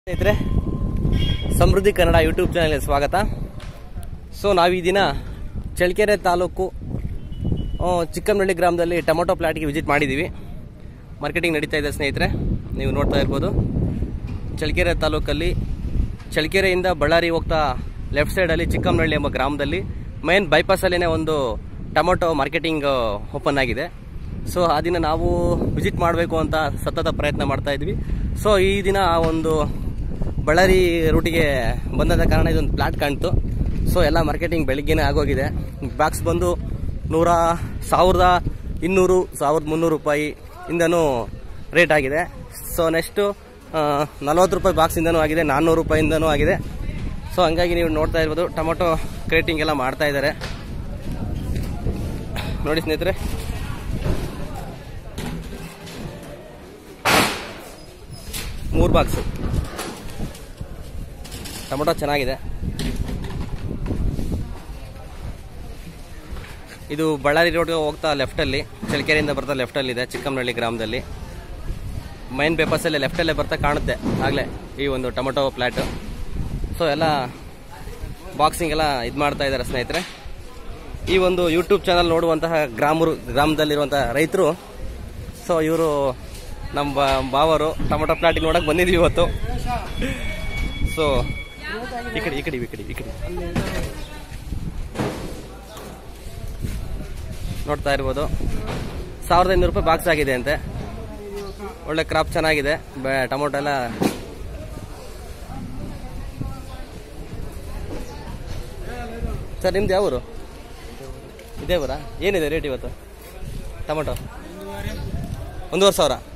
ಸ್ನೇಹಿತರೆ ಸಮೃದ್ಧಿ ಕನ್ನಡ ಯೂಟ್ಯೂಬ್ ಚಾನಲ್ಗೆ ಸ್ವಾಗತ ಸೊ ನಾವು ಈ ದಿನ ಚಳ್ಳಕೆರೆ ತಾಲೂಕು ಆ, ಚಿಕ್ಕಮನಹಳ್ಳಿ ಗ್ರಾಮದಲ್ಲಿ ಟೊಮೊಟೊ ಪ್ಲಾಟ್ಗೆ ವಿಸಿಟ್ ಮಾಡಿದ್ದೀವಿ ಮಾರ್ಕೆಟಿಂಗ್ ನಡೀತಾ ಇದೆ ಸ್ನೇಹಿತರೆ ನೀವು ನೋಡ್ತಾ ಇರ್ಬೋದು ಚಳ್ಳಕೆರೆ ತಾಲೂಕಲ್ಲಿ ಚಳ್ಳಕೆರೆಯಿಂದ ಬಳ್ಳಾರಿ ಹೋಗ್ತಾ ಲೆಫ್ಟ್ ಸೈಡಲ್ಲಿ ಚಿಕ್ಕಮನಹಳ್ಳಿ ಎಂಬ ಗ್ರಾಮದಲ್ಲಿ ಮೈನ್ ಬೈಪಾಸಲ್ಲೇ ಒಂದು ಟೊಮೊಟೊ ಮಾರ್ಕೆಟಿಂಗ್ ಓಪನ್ ಆಗಿದೆ ಸೊ ಆ ದಿನ ನಾವು ವಿಸಿಟ್ ಮಾಡಬೇಕು ಅಂತ ಸತತ ಪ್ರಯತ್ನ ಮಾಡ್ತಾ ಇದ್ವಿ ಸೊ ಈ ದಿನ ಆ ಒಂದು ಬಳ್ಳಾರಿ ರೂಟಿಗೆ ಬಂದ ಕಾರಣ ಇದೊಂದು ಪ್ಲಾಟ್ ಕಾಣ್ತು ಸೊ ಎಲ್ಲ ಮಾರ್ಕೆಟಿಂಗ್ ಬೆಳಿಗ್ಗೆನೇ ಆಗೋಗಿದೆ ಬಾಕ್ಸ್ ಬಂದು ನೂರ ಸಾವಿರದ ಇನ್ನೂರು ಸಾವಿರದ ಮುನ್ನೂರು ರೂಪಾಯಿ ಇಂದನೂ ರೇಟ್ ಆಗಿದೆ ಸೊ ನೆಕ್ಸ್ಟು ನಲ್ವತ್ತು ರೂಪಾಯಿ ಬಾಕ್ಸಿಂದನೂ ಆಗಿದೆ ನಾನ್ನೂರು ರೂಪಾಯಿಂದನೂ ಆಗಿದೆ ಸೊ ಹಂಗಾಗಿ ನೀವು ನೋಡ್ತಾ ಇರ್ಬೋದು ಟೊಮೊಟೊ ಕ್ರೇಟಿಂಗ್ ಎಲ್ಲ ಮಾಡ್ತಾ ಇದ್ದಾರೆ ನೋಡಿ ಸ್ನೇಹಿತರೆ ಮೂರು ಬಾಕ್ಸು ಟೊಮೊಟೊ ಚೆನ್ನಾಗಿದೆ ಇದು ಬಳ್ಳಾರಿ ರೋಡ್ಗೆ ಹೋಗ್ತಾ ಲೆಫ್ಟಲ್ಲಿ ಚಳ್ಳಕೆರೆಯಿಂದ ಬರ್ತಾ ಲೆಫ್ಟಲ್ಲಿ ಇದೆ ಚಿಕ್ಕಮನಹಳ್ಳಿ ಗ್ರಾಮದಲ್ಲಿ ಮೈನ್ ಪೇಪರ್ಸಲ್ಲಿ ಲೆಫ್ಟಲ್ಲೇ ಬರ್ತಾ ಕಾಣುತ್ತೆ ಆಗಲೇ ಈ ಒಂದು ಟೊಮೊಟೊ ಪ್ಲಾಟು ಸೊ ಎಲ್ಲ ಬಾಕ್ಸಿಂಗ್ ಎಲ್ಲ ಇದು ಮಾಡ್ತಾ ಇದ್ದಾರೆ ಸ್ನೇಹಿತರೆ ಈ ಒಂದು ಯೂಟ್ಯೂಬ್ ಚಾನಲ್ ನೋಡುವಂತಹ ಗ್ರಾಮರು ಗ್ರಾಮದಲ್ಲಿರುವಂತಹ ರೈತರು ಸೊ ಇವರು ನಮ್ಮ ಬಾ- ಬಾವರು ಟೊಮೊಟೊ ಪ್ಲಾಟಿಗೆ ನೋಡಕ್ ಬಂದಿದ್ವಿ ಇವತ್ತು ಸೊ ಈ ಕಡೆ ಈ ಕಡೆ ಈ ಕಡೆ ಈ ಕಡೆ ನೋಡ್ತಾ ಇರ್ಬೋದು ಸಾವಿರದ ಐನೂರು ರೂಪಾಯಿ ಬಾಕ್ಸ್ ಆಗಿದೆ ಅಂತೆ ಒಳ್ಳೆ ಕ್ರಾಪ್ ಚೆನ್ನಾಗಿದೆ ಬೆ- ಟೊಮೊಟೊ ಎಲ್ಲ ಸರ್ ನಿಮ್ದು ಯಾವ ಊರು ಇದೇ ಊರಾ ಏನಿದೆ ರೇಟ್ ಇವತ್ತು ಟೊಮೊಟೊ ಒಂದೂವರೆ ಸಾವಿರ